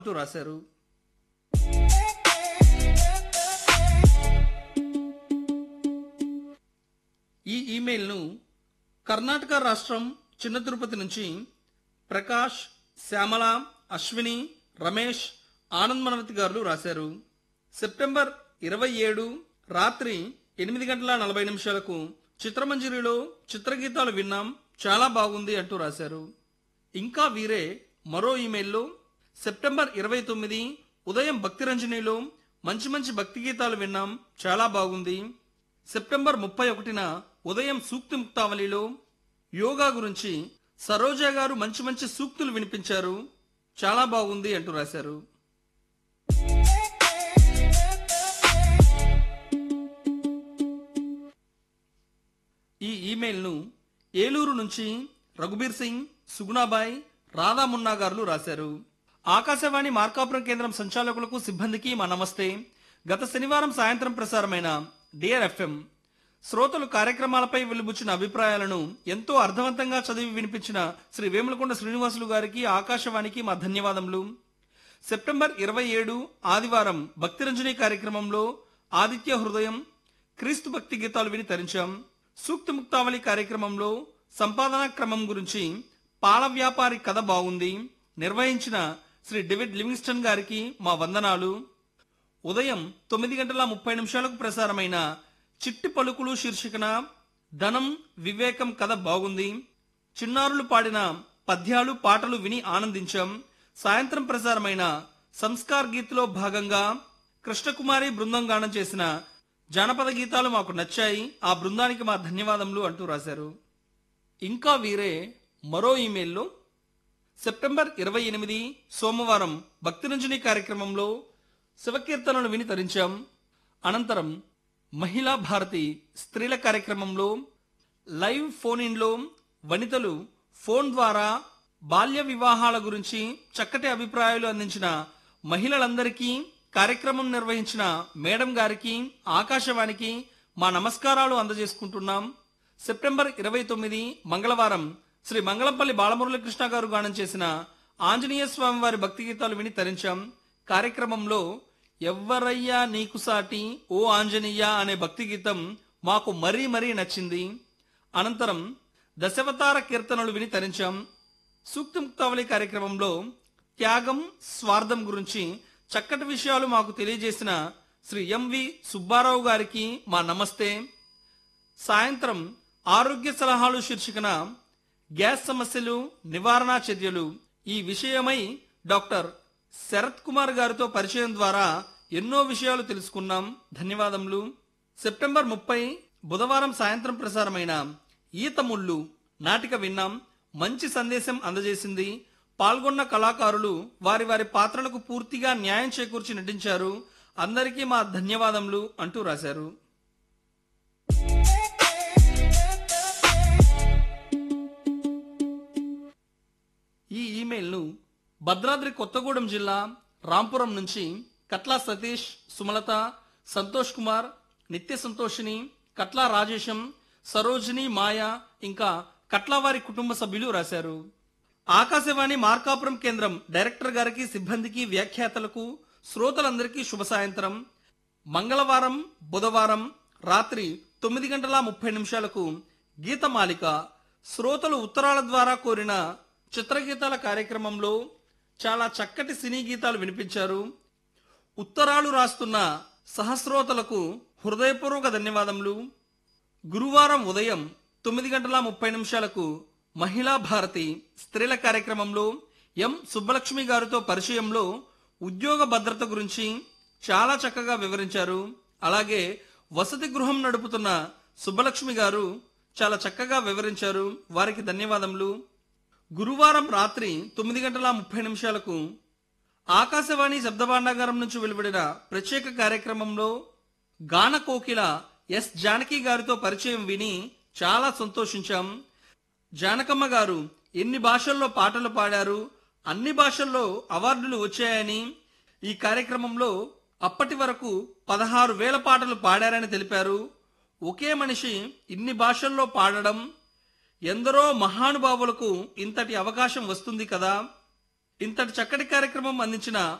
అంటూ రాశారు ఈ ఇమెయిల్ను కర్ణాటక రాష్ట్రం చిన్న తిరుపతి నుంచి ప్రకాష్ శ్యామల అశ్విని రమేష్ ఆనంద్ మనవతి గారు రాశారు సెప్టెంబర్ ఇరవై ఏడు రాత్రి ఎనిమిది గంటల నలభై నిమిషాలకు చిత్రమంజరిలో చిత్రగీతాలు విన్నాం చాలా బాగుంది అంటూ రాశారు ఇంకా వీరే మరో ఇమెయిల్లో సెప్టెంబర్ ఇరవై తొమ్మిది ఉదయం భక్తిరంజనిలో మంచి మంచి భక్తి గీతాలు విన్నాం చాలా బాగుంది సెప్టెంబర్ ముప్పై ఒకటిన ఉదయం సూక్తి ముక్తావళిలో యోగా గురించి సరోజా గారు మంచి మంచి సూక్తులు వినిపించారు చాలా బాగుంది అంటూ రాశారు ఈ ఇమెయిల్ను ఏలూరు నుంచి రఘుబీర్ సింగ్ సుగుణాబాయ్ రాధా మున్నా గారు రాశారు ఆకాశవాణి మార్కాపురం కేంద్రం సంచాలకులకు సిబ్బందికి మా నమస్తే గత శనివారం సాయంత్రం ప్రసారమైన డియర్ ఎఫ్ఎం శ్రోతలు కార్యక్రమాలపై వెలుబుచ్చిన అభిప్రాయాలను ఎంతో అర్థవంతంగా చదివి వినిపించిన శ్రీ వేములకొండ శ్రీనివాసులు గారికి ఆకాశవాణికి మా ధన్యవాదములు సెప్టెంబర్ ఇరవై ఏడు ఆదివారం భక్తిరంజని కార్యక్రమంలో ఆదిత్య హృదయం క్రీస్తు భక్తి గీతాలు విని తరించాం సూక్తి ముక్తావళి కార్యక్రమంలో సంపాదన క్రమం గురించి పాల వ్యాపారి కథ బాగుంది నిర్వహించిన శ్రీ డేవిడ్ లివింగ్స్టన్ గారికి మా వందనాలు ఉదయం తొమ్మిది గంటల ముప్పై నిమిషాలకు ప్రసారమైన చిట్టి పలుకులు శీర్షికన ధనం వివేకం కథ బాగుంది చిన్నారులు పాడిన పద్యాలు పాటలు విని ఆనందించాం సాయంత్రం ప్రసారమైన సంస్కార్ గీత్లో భాగంగా కృష్ణకుమారి బృందం గానం చేసిన జానపద గీతాలు మాకు నచ్చాయి ఆ బృందానికి మా ధన్యవాదములు అంటూ రాశారు ఇంకా వీరే మరో ఇమెయిల్లో సెప్టెంబర్ ఇరవై ఎనిమిది సోమవారం భక్తిరంజని కార్యక్రమంలో శివకీర్తనలు విని తరించాం అనంతరం మహిళా భారతి స్త్రీల కార్యక్రమంలో లైవ్ ఫోన్ ఇన్లో వనితలు ఫోన్ ద్వారా బాల్య వివాహాల గురించి చక్కటి అభిప్రాయాలు అందించిన మహిళలందరికీ కార్యక్రమం నిర్వహించిన మేడం గారికి ఆకాశవాణికి మా నమస్కారాలు అందజేసుకుంటున్నాం సెప్టెంబర్ ఇరవై తొమ్మిది మంగళవారం శ్రీ మంగళంపల్లి బాలమురళీకృష్ణ గారు గానం చేసిన ఆంజనేయ స్వామి వారి భక్తి గీతాలు విని తరించాం కార్యక్రమంలో ఎవ్వరయ్యా నీకు సాటి ఓ ఆంజనేయ అనే భక్తి గీతం మాకు మరీ మరీ నచ్చింది అనంతరం దశావతార కీర్తనలు విని తరించాం సూక్తి ముక్తావళి కార్యక్రమంలో త్యాగం స్వార్థం గురించి చక్కటి విషయాలు మాకు తెలియజేసిన శ్రీ ఎంవి సుబ్బారావు గారికి మా నమస్తే సాయంత్రం ఆరోగ్య సలహాలు శీర్షికన గ్యాస్ సమస్యలు నివారణ చర్యలు ఈ విషయమై డాక్టర్ శరత్ కుమార్ గారితో పరిచయం ద్వారా ఎన్నో విషయాలు తెలుసుకున్నాం ధన్యవాదములు సెప్టెంబర్ ముప్పై బుధవారం సాయంత్రం ప్రసారమైన ఈత ముళ్ళు నాటిక విన్నాం మంచి సందేశం అందజేసింది పాల్గొన్న కళాకారులు వారి వారి పాత్రలకు పూర్తిగా న్యాయం చేకూర్చి నటించారు అందరికీ మా ధన్యవాదములు అంటూ రాశారు ఈ ఇమెయిల్ను భద్రాద్రి కొత్తగూడెం జిల్లా రాంపురం నుంచి కట్లా సతీష్ సుమలత సంతోష్ కుమార్ నిత్య సంతోషిని కట్లా రాజేశం సరోజిని మాయ ఇంకా కట్లా వారి కుటుంబ సభ్యులు రాశారు ఆకాశవాణి మార్కాపురం కేంద్రం డైరెక్టర్ గారికి సిబ్బందికి వ్యాఖ్యాతలకు శ్రోతలందరికీ శుభ సాయంత్రం మంగళవారం బుధవారం రాత్రి తొమ్మిది గంటల ముప్పై నిమిషాలకు గీతమాలిక శ్రోతలు ఉత్తరాల ద్వారా కోరిన చిత్రగీతాల కార్యక్రమంలో చాలా చక్కటి సినీ గీతాలు వినిపించారు ఉత్తరాలు రాస్తున్న సహస్రోతలకు హృదయపూర్వక ధన్యవాదములు గురువారం ఉదయం తొమ్మిది గంటల ముప్పై నిమిషాలకు మహిళా భారతి స్త్రీల కార్యక్రమంలో ఎం సుబ్బలక్ష్మి గారితో పరిచయంలో ఉద్యోగ భద్రత గురించి చాలా చక్కగా వివరించారు అలాగే వసతి గృహం నడుపుతున్న సుబ్బలక్ష్మి గారు చాలా చక్కగా వివరించారు వారికి ధన్యవాదములు గురువారం రాత్రి తొమ్మిది గంటల ముప్పై నిమిషాలకు ఆకాశవాణి శబ్దభాండాగారం నుంచి వెలువడిన ప్రత్యేక కార్యక్రమంలో గాన కోకిల ఎస్ జానకి గారితో పరిచయం విని చాలా సంతోషించాం జానకమ్మ గారు ఎన్ని భాషల్లో పాటలు పాడారు అన్ని భాషల్లో అవార్డులు వచ్చాయని ఈ కార్యక్రమంలో అప్పటి వరకు పదహారు వేల పాటలు పాడారని తెలిపారు ఒకే మనిషి ఇన్ని భాషల్లో పాడడం ఎందరో మహానుభావులకు ఇంతటి అవకాశం వస్తుంది కదా ఇంతటి చక్కటి కార్యక్రమం అందించిన